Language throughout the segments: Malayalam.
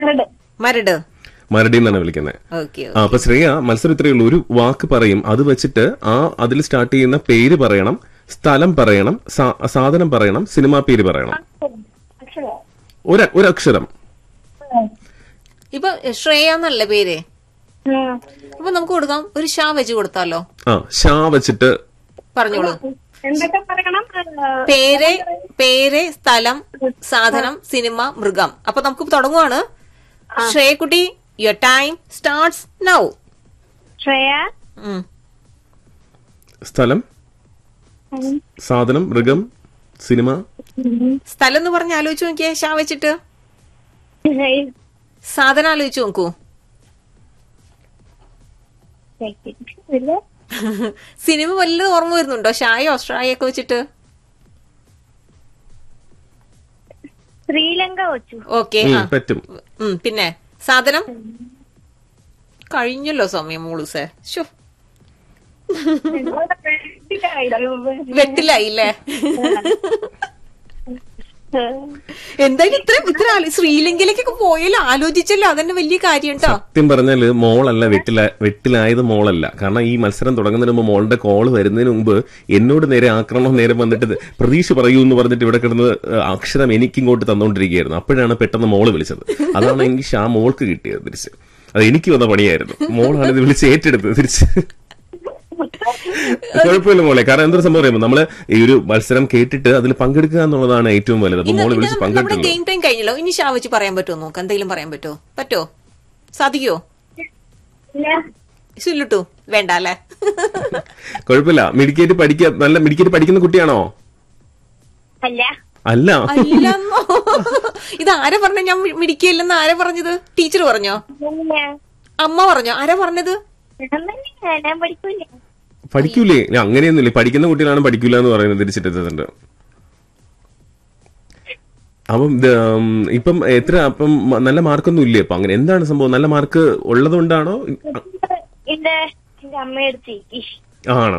മരട് മരട് മരടി എന്നാണ് വിളിക്കുന്നത് ഓക്കെ ആ അപ്പൊ ശ്രേയ മത്സരം ഇത്രയേ ഉള്ളൂ ഒരു വാക്ക് പറയും അത് വെച്ചിട്ട് ആ അതിൽ സ്റ്റാർട്ട് ചെയ്യുന്ന പേര് പറയണം സ്ഥലം പറയണം സാ- സാധനം പറയണം സിനിമാ പേര് പറയണം അക്ഷരം ഒരു ഒരു അക്ഷരം ഇപ്പൊ ശ്രേയ എന്നല്ലേ പേര് ഉം. അപ്പൊ നമുക്ക് കൊടുക്കാം ഒരു ഷാ വെച്ച് കൊടുത്താലോ ആ ഷാ വെച്ചിട്ട് പറഞ്ഞോളൂ എന്തൊക്കെ പറയണം ആ, പേര് പേര് സ്ഥലം സാധനം സിനിമ മൃഗം അപ്പൊ നമുക്ക് തുടങ്ങുവാണ് ശ്രേയക്കുട്ടി your time starts now Shreya സ്ഥലം സാധനം മൃഗം സിനിമ സ്ഥലം എന്ന് പറഞ്ഞ് ആലോചിച്ച് നോക്കിയേ ഷാ വെച്ചിട്ട് സാധനം ആലോചിച്ച് നോക്കൂ ഇല്ല. സിനിമ വല്ലതും ഓർമ്മ വരുന്നുണ്ടോ ഷായോ ഷ്രായൊക്കെ വെച്ചിട്ട് ശ്രീലങ്ക വെച്ചു ഓക്കെ ഉം, പറ്റും പിന്നെ സാധനം കഴിഞ്ഞല്ലോ സമയം മോളൂസേ ശോ വെട്ടിലായില്ലേ എന്തായാലും ഇത്ര ഇത്ര ആലോ- ശ്രീലങ്കയിലേക്കൊക്കെ പോയാലും ആലോചിച്ചല്ലോ അതന്നെ വലിയ കാര്യം കേട്ടോ സത്യം പറഞ്ഞാല് മോളല്ല വെട്ടില വെട്ടിലായത് മോളല്ല കാരണം ഈ മത്സരം തുടങ്ങുന്നതിന് മുമ്പ് മോളുടെ കോള് വരുന്നതിന് മുമ്പ് എന്നോട് നേരെ ആക്രമണം നേരെ വന്നിട്ട് ഇത് പ്രതീക്ഷ പറയൂ എന്ന് പറഞ്ഞിട്ട് ഇവിടെ കിടന്ന് അക്ഷരം എനിക്ക് ഇങ്ങോട്ട് തന്നുകൊണ്ടിരിക്കുകയായിരുന്നു അപ്പോഴാണ് പെട്ടെന്ന് മോള് വിളിച്ചത് അതാണ് എനിക്ക് ആ മോൾക്ക് കിട്ടിയത് തിരിച്ച് അത് എനിക്ക് വന്ന പണിയായിരുന്നു മോളാണ് ഇത് വിളിച്ച് ഏറ്റെടുത്തത് തിരിച്ച് കുഴപ്പമില്ല മോളെ കാരണം എന്തൊരു സംഭവം അറിയുമ്പോൾ നമ്മള് ഈ ഒരു മത്സരം കേട്ടിട്ട് അതിൽ പങ്കെടുക്കുക എന്നുള്ളതാണ് ഏറ്റവും വലുത് അപ്പൊ ഇന്ന് മോള് ഇന്ന് വിളിച്ച് നമ്മുടെ പങ്കെടുക്കുന്നു ഗെയിം ടൈം കഴിഞ്ഞല്ലോ ഇനി ഷാ വെച്ച് പറയാൻ പറ്റുമോ നോക്കാം എന്തെങ്കിലും പറയാൻ പറ്റുമോ പറ്റോ സാധിക്കോ സുല്ലുട്ടു വേണ്ട അല്ലേ കുഴപ്പമില്ല മിടിക്കേറ്റ് പഠിക്കുക നല്ല മിടിക്കേറ്റ് പഠിക്കുന്ന കുട്ടിയാണോ അല്ല അല്ല അല്ലെന്നോ ഇത് ആരാ പറഞ്ഞ ഞാൻ മി- മിടിക്കുകയില്ലെന്ന് ആരാ പറഞ്ഞത് ടീച്ചർ പറഞ്ഞോ ഇല്ല. അമ്മ പറഞ്ഞോ ആരാ പറഞ്ഞത് ഞാൻ തന്നെ ഞാൻ പഠിക്കൂല പഠിക്കൂലേ ഞാൻ അങ്ങനെയൊന്നുമില്ല പഠിക്കുന്ന കുട്ടികളാണ് പഠിക്കൂല എന്ന് പറയുന്നത് തിരിച്ചിട്ടുണ്ട് അപ്പം ഇത്, ഉം, ഇപ്പം എത്ര അപ്പം മ- നല്ല മാർക്കൊന്നും ഇല്ലേ അപ്പൊ അങ്ങനെ എന്താണ് സംഭവം നല്ല മാർക്ക് ഉള്ളതുകൊണ്ടാണോ എന്റെ എന്റെ അമ്മയെടുത്ത് ആണോ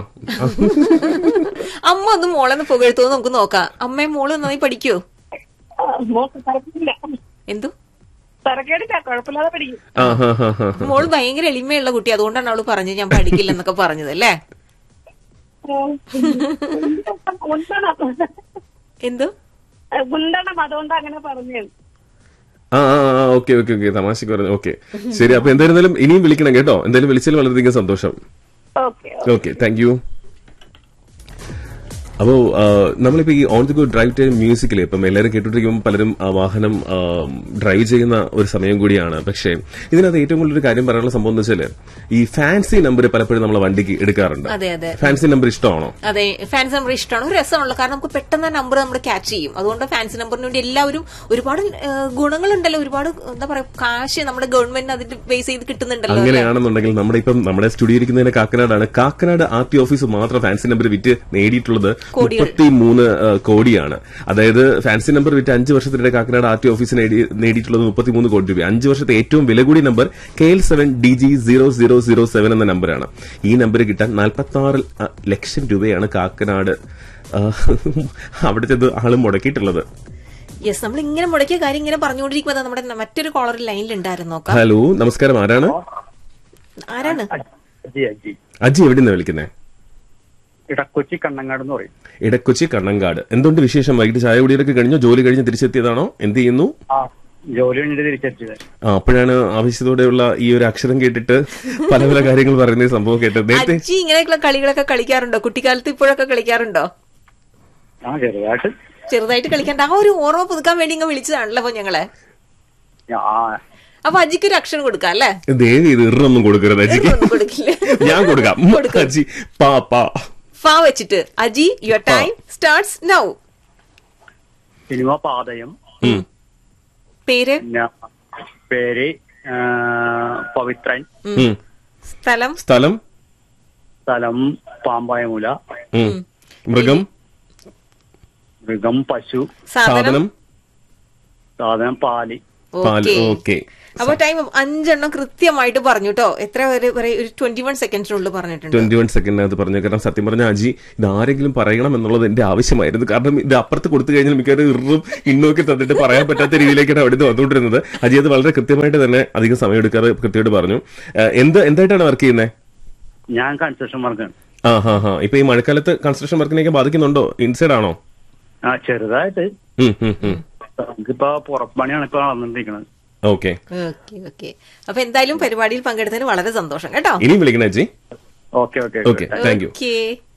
അമ്മ ഒന്ന് മോളെന്ന് പുകഴ്ത്തോ നമുക്ക് നോക്കാം അമ്മയും മോള് നന്നായി പഠിക്കോ മോക്ക് തരക്കില്ല എന്തു തരക്കേടില്ല കുഴപ്പമില്ലാതെ പഠിക്കും ആ ഹാ ഹാ ഹാ മോള് ഭയങ്കര എളിമയുള്ള കുട്ടി അതുകൊണ്ടാണ് അവള് പറഞ്ഞത് ഞാൻ പഠിക്കില്ലെന്നൊക്കെ പറഞ്ഞത് അല്ലേ ഗുണ്ടണം എന്തു ഗുണ്ടണം അതുകൊണ്ട് അങ്ങനെ പറഞ്ഞു ആ ആ ആ ഓക്കെ ഓക്കെ ഓക്കെ തമാശക്ക് പറഞ്ഞു ഓക്കെ ശരി അപ്പൊ എന്തായിരുന്നാലും ഇനിയും വിളിക്കണം കേട്ടോ എന്തായാലും വിളിച്ചാൽ വളരെയധികം സന്തോഷം ഓക്കെ ഓക്കെ താങ്ക് യു അപ്പോ ആ, നമ്മളിപ്പോ ഈ on the go drive time മ്യൂസിക്കിൽ ഇപ്പം എല്ലാവരും കേട്ടോണ്ടിരിക്കുമ്പോൾ പലരും ആ വാഹനം ആ, ഡ്രൈവ് ചെയ്യുന്ന ഒരു സമയം കൂടിയാണ് പക്ഷേ ഇതിനകത്ത് ഏറ്റവും കൂടുതൽ ഒരു കാര്യം പറയാനുള്ള സംഭവം എന്ന് വെച്ചാല് ഈ ഫാൻസി നമ്പർ പലപ്പോഴും നമ്മൾ വണ്ടിക്ക് എടുക്കാറുണ്ട് അതെ അതെ ഫാൻസി നമ്പർ ഇഷ്ടമാണോ അതെ ഫാൻസ് നമ്പർ ഇഷ്ടമാണ് ഒരു രസമുള്ള കാരണം നമുക്ക് പെട്ടെന്ന് ആ നമ്പർ നമ്മൾ ക്യാച്ച് ചെയ്യും അതുകൊണ്ട് ഫാൻസി നമ്പറിന് വേണ്ടി എല്ലാവരും ഒരുപാട് ഏഹ്, ഗുണങ്ങളുണ്ടല്ലോ ഒരുപാട് എന്താ പറയാ കാശ് നമ്മുടെ ഗവൺമെന്റിന് അതിന്റെ ബേസ് ചെയ്ത് കിട്ടുന്നുണ്ടല്ലോ അല്ലേ? അങ്ങനെയാണെന്നുണ്ടെങ്കിൽ നമ്മുടെ ഇപ്പം നമ്മുടെ സ്റ്റുഡിയോ ഇരിക്കുന്നതിന് കാക്കനാടാണ് കാക്കനാട് ആർ ടി ഓഫീസ് മാത്രം ഫാൻസി നമ്പർ വിറ്റ് നേടിയിട്ടുള്ളത് കോടികൾ. മുപ്പത്തി മൂന്ന് കോടിയാണ് അതായത് ഫാൻസി നമ്പർ വിറ്റ് അഞ്ച് വർഷത്തിനിടെ കാക്കനാട് ആർ ടി ഓഫീസ് നേടി- നേടിയിട്ടുള്ളത് മുപ്പത്തിമൂന്ന് കോടി രൂപ അഞ്ച് വർഷത്തെ ഏറ്റവും വില കൂടിയ number K L seven D G zero zero zero seven എന്ന നമ്പറാണ് ഈ നമ്പർ കിട്ടാൻ നാൽപ്പത്തി ആറ് ലക്ഷം രൂപയാണ് കാക്കനാട് ആ, അവിടെ ചെന്ന് ആള് മുടക്കിയിട്ടുള്ളത് യെസ് നമ്മൾ ഇങ്ങനെ മുടക്കിയ കാര്യം ഇങ്ങനെ പറഞ്ഞുകൊണ്ടിരിക്കുമ്പോൾ ദാ നമ്മുടെ മറ്റൊരു കോളർ ലൈനിൽ ഉണ്ടായിരുന്നു നോക്കാം ഹലോ നമസ്കാരം ആരാണ് ആരാണ് അജി അജി അജി എവിടെ നിന്ന് വിളിക്കുന്നത് ഇടക്കൊച്ചി കണ്ണങ്ങാട് എന്ന് പറയും ഇടക്കൊച്ചി കണ്ണങ്കാട് എന്തുകൊണ്ട് വിശേഷം വൈകിട്ട് ചായ കുടിയൊക്കെ കഴിഞ്ഞോ ജോലി കഴിഞ്ഞ് തിരിച്ചെത്തിയതാണോ എന്ത് ചെയ്യുന്നു ആ ജോലി കഴിഞ്ഞിട്ട് തിരിച്ചെത്തിയത് ആ അപ്പോഴാണ് ആവശ്യത്തോടെയുള്ള ഈ ഒരു അക്ഷരം കേട്ടിട്ട് പല പല കാര്യങ്ങൾ പറയുന്ന ഈ സംഭവം കേട്ടത് നേരത്തെ അജ്ജി ഇങ്ങനെയൊക്കെയുള്ള കളികളൊക്കെ കളിക്കാറുണ്ടോ കുട്ടിക്കാലത്ത് ഇപ്പോഴൊക്കെ കളിക്കാറുണ്ടോ ആ ചെറുതായിട്ട് ചെറുതായിട്ട് കളിക്കാണ്ട് ആ ഒരു ഓർമ്മ പുതുക്കാൻ വേണ്ടി ഇങ്ങ് വിളിച്ചതാണല്ലോ അപ്പൊ ഞങ്ങളെ ഞാ- ആ അപ്പൊ അജിക്ക് ഒരു അക്ഷരം കൊടുക്കാം അല്ലേ ദേവി ഇത് ഇറൊന്നും കൊടുക്കരുത് അജിക്ക് ഒന്നും കൊടുക്കില്ല ഞാൻ കൊടുക്കാം അജി പാ പാ ഫാ വെച്ചിട്ട് Aji your time starts now cinema പാതയം പേര് പിന്നെ പേര് ആ, പവിത്രൻ ഉം. സ്ഥലം സ്ഥലം സ്ഥലം പാമ്പായമുല ഉം. മൃഗം മൃഗം പശു സാധനം സാധനം സാധനം പാല് പാൽ Okay. ഓക്കെ അപ്പൊ ടൈം അഞ്ചെണ്ണം കൃത്യമായിട്ട് പറഞ്ഞു കേട്ടോ എത്ര ഒരു പറയ- ഒരു ട്വന്റി വൺ സെക്കൻഡിനുള്ളിൽ പറഞ്ഞിട്ടുണ്ട് ട്വന്റി വൺ സെക്കൻഡിനകത്ത് പറഞ്ഞു കാരണം സത്യം പറഞ്ഞ അജി ഇത് ആരെങ്കിലും പറയണം എന്നുള്ളത് എന്റെ ആവശ്യമായിരുന്നു കാരണം ഇത് അപ്പുറത്ത് കൊടുത്തു കഴിഞ്ഞാൽ മിക്കവാറും ഇറും ഇന്നൊക്കെ തന്നിട്ട് പറയാൻ പറ്റാത്ത രീതിയിലേക്കാണ് അവിടെ നിന്ന് വന്നുകൊണ്ടിരുന്നത് അജി അത് വളരെ കൃത്യമായിട്ട് തന്നെ അധികം സമയം എടുക്കാതെ കൃത്യമായിട്ട് പറഞ്ഞു ഏഹ്, എന്ത് എന്തായിട്ടാണ് വർക്ക് ചെയ്യുന്നത് ഞാൻ കൺസ്ട്രക്ഷൻ വർക്കാണ് ആ ഹാ ഹാ ഇപ്പൊ ഈ മഴക്കാലത്ത് കൺസ്ട്രക്ഷൻ വർക്കിനെയൊക്കെ ബാധിക്കുന്നുണ്ടോ ഇൻസൈഡ് ആണോ ആ ചെറുതായിട്ട് ഉം, ഉം, ഉം. നമുക്കിപ്പോ പുറപ്പണിയാണ് ഇപ്പൊ നടന്നിരിക്കുന്നത് ഓക്കെ ഓക്കെ ഓക്കെ അപ്പൊ എന്തായാലും പരിപാടിയിൽ പങ്കെടുത്തതിന് വളരെ സന്തോഷം കേട്ടോ ഇനിയും വിളിക്കണേ Aji okay okay okay thank you okay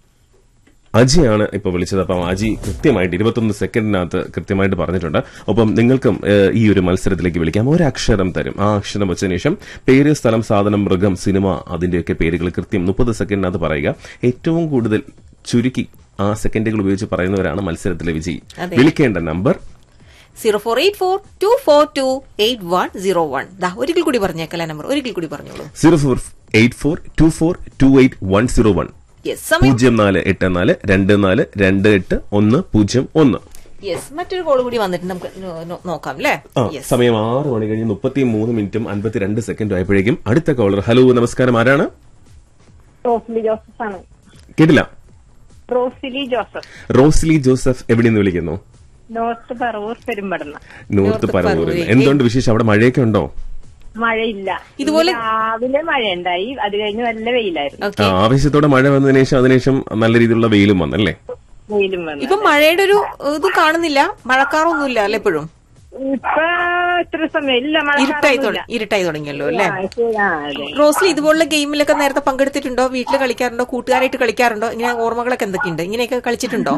അജിയാണ് ഇപ്പൊ വിളിച്ചത് അപ്പം അജി കൃത്യമായിട്ട് ഇരുപത്തൊന്ന് സെക്കൻഡിനകത്ത് കൃത്യമായിട്ട് പറഞ്ഞിട്ടുണ്ട് ഒപ്പം നിങ്ങൾക്കും ഏഹ്, ഈ ഒരു മത്സരത്തിലേക്ക് വിളിക്കാം ഒരു അക്ഷരം തരും ആ അക്ഷരം വെച്ചതിന് ശേഷം പേര് സ്ഥലം സാധനം മൃഗം സിനിമ അതിന്റെയൊക്കെ പേരുകൾ കൃത്യം മുപ്പത് സെക്കൻഡിനകത്ത് പറയുക ഏറ്റവും കൂടുതൽ ചുരുക്കി ആ സെക്കൻഡുകൾ ഉപയോഗിച്ച് പറയുന്നവരാണ് മത്സരത്തിലെ വിജയി അതെ. വിളിക്കേണ്ട number zero four eight four two four two eight one zero one ദാ ഒരിക്കൽ കൂടി പറഞ്ഞേക്കല്ലേ നമ്പർ ഒരിക്കൽ കൂടി പറഞ്ഞോളൂ zero four eight four two four two eight one zero one yes സമയം പൂജ്യം നാല് എട്ട് നാല് രണ്ട് നാല് രണ്ട് എട്ട് ഒന്ന് പൂജ്യം ഒന്ന് യെസ് മറ്റൊരു കോൾ കൂടി വന്നിട്ട് നമുക്ക് നോ- നോ- നോക്കാം അല്ലേ ആ, യെസ് സമയം ആറ് മണി കഴിഞ്ഞ് മുപ്പത്തി മൂന്ന് മിനിറ്റും അൻപത്തിരണ്ട് സെക്കൻഡും ആയപ്പോഴേക്കും അടുത്ത കോളർ ഹലോ നമസ്കാരം ആരാണ് റോസ്ലി ജോസഫ് ആണ് കേട്ടില്ല റോസിലി ജോസഫ് റോസ്ലി ജോസഫ് എവിടെ നിന്ന് വിളിക്കുന്നു North Paravur Perumpadanna North North പറവൂരിൽ പറവൂര്. എന്തുകൊണ്ട് വിശേഷം അവിടെ മഴയൊക്കെ ഉണ്ടോ മഴയില്ല ഇതുപോലെ- ഇന്ന് രാവിലെ മഴയുണ്ടായി അത് കഴിഞ്ഞ് നല്ല വെയിലായിരുന്നു ആ, ഓക്കെ ആവേശത്തോടെ മഴ വന്നതിന് ശേഷം അതിനുശേഷം നല്ല രീതിയിലുള്ള വെയിലും വന്നല്ലേ വെയിലും വന്നു ഇപ്പൊ മഴയുടെ ഒരു ഇത് കാണുന്നില്ല മഴക്കാറൊന്നുമില്ല അല്ലെ എപ്പോഴും ഇപ്പൊ ഇത്ര സമയം ഇല്ല ഇരുട്ടായി മഴ തുടങ്ങി ഇരുട്ടായി തുടങ്ങിയല്ലോ അല്ലേ അതെ റോസ്ലി ഇതുപോലുള്ള ഗെയിമിലൊക്കെ നേരത്തെ പങ്കെടുത്തിട്ടുണ്ടോ വീട്ടിൽ കളിക്കാറുണ്ടോ കൂട്ടുകാരായിട്ട് കളിക്കാറുണ്ടോ ഇങ്ങനെ ഓർമ്മകളൊക്കെ എന്തൊക്കെയുണ്ട് ഇങ്ങനെയൊക്കെ കളിച്ചിട്ടുണ്ടോ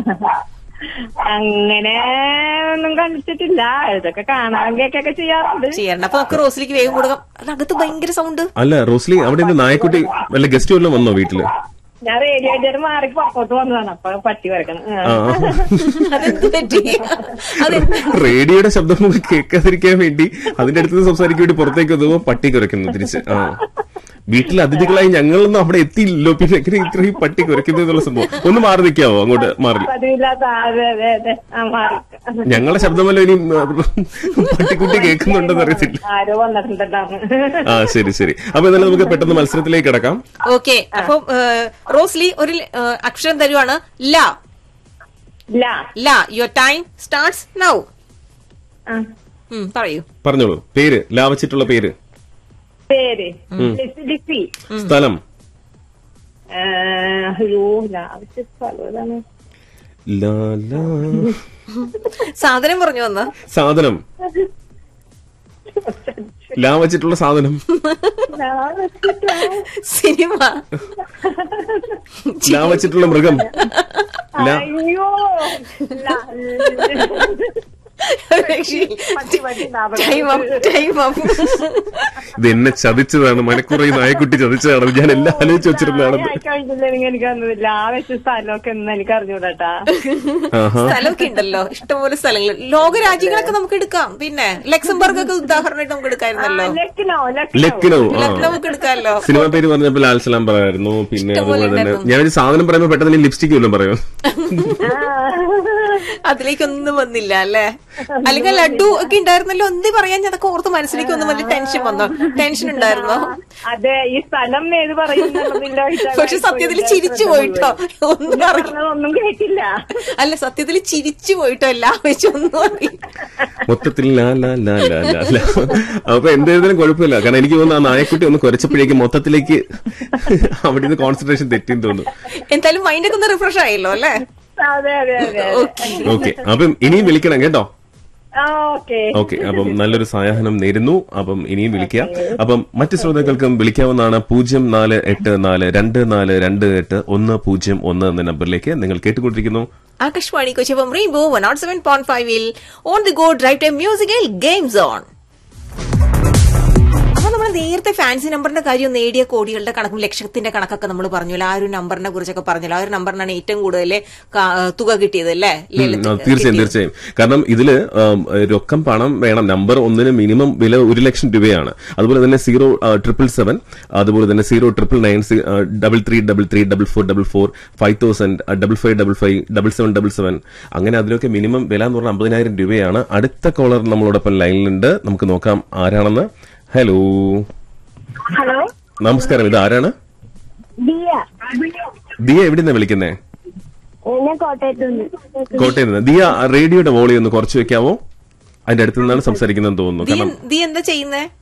അങ്ങനെ ഒന്നും കണ്ടിട്ടില്ല ഇതൊക്കെ കാണാൻ കേക്കൊക്കെ ചെയ്യാറുണ്ട് ചെയ്യാറുണ്ട് അപ്പൊ നമുക്ക് റോസ്ലിക്ക് വേഗം കൊടുക്കാം അത് അകത്ത് ഭയങ്കര സൗണ്ട് അല്ല റോസ്ലി അവിടെ നിന്ന് നായക്കുട്ടി വല്ല ഗസ്റ്റ് വല്ലതും വന്നോ വീട്ടില് ഞാൻ റേഡിയോ അടിച്ചാൽ മാറി പുറത്തോട്ട് വന്നതാണ് അപ്പൊ പട്ടി വരക്കണം ആ അതെന്ത് പറ്റി അതെന്ത് റേഡിയോയുടെ ശബ്ദം നമുക്ക് കേൾക്കാതിരിക്കാൻ വേണ്ടി അതിന്റെ അടുത്ത് നിന്ന് സംസാരിക്കാൻ വേണ്ടി പുറത്തേക്ക് വന്നപ്പോ പട്ടി കുരയ്ക്കുന്നു തിരിച്ച് ആ വീട്ടിലെ അതിഥികളായി ഞങ്ങളൊന്നും അവിടെ എത്തിയില്ലല്ലോ പിന്നെ എങ്ങനെ ഇത്രയും പട്ടി കുരയ്ക്കുന്നു എന്നുള്ള സംഭവം ഒന്ന് മാറി നിൽക്കാവോ അങ്ങോട്ട് മാറി പതിവില്ലാത്ത അതെ അതെ അതെ ആ മാറി ഞങ്ങളെ ശബ്ദമല്ലോ ഇനി പട്ടിക്കുട്ടി കേൾക്കുന്നുണ്ടെന്ന് അറിയത്തില്ല ആരോ വന്നിട്ടുണ്ടാണ് ആ ശരി ശരി അപ്പൊ എന്നാലും നമുക്ക് പെട്ടെന്ന് മത്സരത്തിലേക്ക് കിടക്കാം ഓക്കെ അപ്പൊ റോസ്ലി ഒരു ഏ, അക്ഷരം തരുവാണ് ല ഇല്ല ല യുവർ ടൈം സ്റ്റാർട്ട്സ് നൗ ആ. പറയൂ പറഞ്ഞോളൂ പേര് ലാവച്ചിട്ടുള്ള പേര് പേര് ലിസി ലിസി സ്ഥലം ആ, അയ്യോ ലാവശ്യ സ്ഥലം ഏതാണ് ലാ, ലാ. സാധനം പറഞ്ഞു വന്ന സാധനം ലാവച്ചിട്ടുള്ള സാധനം ലാവശ്യ സിനിമ ലാവച്ചിട്ടുള്ള മൃഗം ലാ അയ്യോ ല- പട്ടി, പട്ടി, ലാഭം. ടൈം അപ്പ് ടൈം അപ്പ് ഇത് എന്നെ ചതിച്ചതാണ് മനക്കുറ ഈ നായക്കുട്ടി ചതിച്ചതാണ് ഞാൻ എല്ലാം ആലോചിച്ച് വെച്ചിരുന്നതാണെന്ന് ആയി കഴിഞ്ഞില്ലെങ്കിൽ എനിക്ക് വന്നില്ല ആവശ്യ സ്ഥലമൊക്കെ ഒന്നും എനിക്ക് അറിഞ്ഞൂടാട്ടാ ആഹാ സ്ഥലമൊക്കെ ഉണ്ടല്ലോ ഇഷ്ടംപോലെ സ്ഥലങ്ങൾ ലോകരാജ്യങ്ങളൊക്കെ നമുക്ക് എടുക്കാം പിന്നെ ലക്സംബർഗ് ഒക്കെ ഉദാഹരണമായിട്ട് നമുക്ക് എടുക്കായിരുന്നല്ലോ ലക്നോ ലക്നോ ആ ലക്നോ നമുക്ക് എടുക്കാമല്ലോ സിനിമ പേര് പറഞ്ഞപ്പോൾ ലാൽ സലാം പറയായിരുന്നു പിന്നെ ഇഷ്ടംപോലെ അതുപോലെ തന്നെ ഉണ്ടായിരുന്നു. ഞാനൊരു സാധനം പറയുമ്പോൾ പെട്ടെന്ന് ലിപ്സ്റ്റിക് വല്ലതും പറയോ അതിലേക്കൊന്നും വന്നില്ല അല്ലേ അല്ലെങ്കിൽ ലഡു ഒക്കെ ഉണ്ടായിരുന്നല്ലോ എന്ത് പറയാൻ ഞാൻ അതൊക്കെ ഓർത്ത് മനസ്സിലേക്ക് ഒന്നും വലിയ ടെൻഷൻ വന്നോ ടെൻഷൻ ഉണ്ടായിരുന്നോ അതെ ഈ സ്ഥലം ഏത് പറയുന്നില്ല പക്ഷെ സത്യത്തിൽ ചിരിച്ചു പോയിട്ടോ ഒന്നും അറിയില്ല ഒന്നും കേട്ടില്ല അല്ല സത്യത്തിൽ ചിരിച്ചു പോയിട്ടോ എല്ലാം വെച്ച് ഒന്നും അറിയില്ല മൊത്തത്തിൽ ലാ ലാ ലാ ലാ ലാ ലാ അപ്പൊ എന്തായാലും കുഴപ്പമില്ല കാരണം എനിക്ക് തോന്നുന്നു ആ നായക്കുട്ടി ഒന്ന് കുരച്ചപ്പോഴേക്കും മൊത്തത്തിലേക്ക് അവിടെ നിന്ന് കോൺസെൻട്രേഷൻ തെറ്റിന്ന് തോന്നുന്നു എന്തായാലും മൈൻഡൊക്കെ ഒന്ന് റിഫ്രഷ് ആയല്ലോ അല്ലേ അതെ അതെ അതെ ഓക്കെ ഓക്കെ അപ്പം ഇനിയും വിളിക്കണം കേട്ടോ ആ ഓക്കെ ഓക്കെ അപ്പം നല്ലൊരു സായാഹ്നം നേരുന്നു അപ്പം ഇനിയും വിളിക്കുക അപ്പം മറ്റു ശ്രോതാക്കൾക്കും വിളിക്കാവുന്നതാണ് പൂജ്യം നാല് എട്ട് നാല് രണ്ട് നാല് രണ്ട് എട്ട് ഒന്ന് പൂജ്യം ഒന്ന് എന്ന നമ്പറിലേക്ക് നിങ്ങൾ കേട്ടുകൊണ്ടിരിക്കുന്നു ആകാശവാണി കൊച്ചിപ്പം rainbow one naught seven point ഫൈവിൽ on the go drive time musical game zone അപ്പൊ നമ്മൾ നേരത്തെ ഫാൻസി നമ്പറിന്റെ കാര്യം നേടിയ കോടികളുടെ കണക്കും ലക്ഷത്തിന്റെ കണക്കൊക്കെ നമ്മൾ പറഞ്ഞല്ലോ ആ ഒരു നമ്പറിനെ കുറിച്ചൊക്കെ പറഞ്ഞല്ലോ ആ ഒരു നമ്പറിനാണ് ഏറ്റവും കൂടുതൽ കാ- തുക കിട്ടിയത് അല്ലേ ഉം, ലേലത്തിൽ ആ, തീർച്ചയായും കിട്ടിയത്. തീർച്ചയായും കാരണം ഇതില് ആം, രൊക്കം പണം വേണം നമ്പർ ഒന്നിന് മിനിമം വില ഒരു ലക്ഷം രൂപയാണ് അതുപോലെ തന്നെ സീറോ ട്രിപ്പിൾ സെവൻ അതുപോലെ തന്നെ zero triple nine double three double three double four double four five thousand double five double five double seven double seven അങ്ങനെ അതിലൊക്കെ മിനിമം വില എന്ന് പറഞ്ഞാൽ അമ്പതിനായിരം രൂപയാണ് അടുത്ത കോളർ നമ്മളോടൊപ്പം ലൈനിലുണ്ട് നമുക്ക് നോക്കാം ആരാണെന്ന് ഹലോ ഹലോ നമസ്കാരം ഇത് ആരാണ് ദിയ ദിയ എവിടെ നിന്നാണ് വിളിക്കുന്നേ ഞാൻ കോട്ടയത്ത് നിന്ന് കോട്ടയം നിന്ന് ദിയ റേഡിയോയുടെ വോളി ഒന്ന് കുറച്ച് വെക്കാവോ അതിന്റെ അടുത്ത് നിന്നാണ് സംസാരിക്കുന്നതെന്ന് തോന്നുന്നു ദീ കാരണം ദീ എന്താ ചെയ്യുന്നേ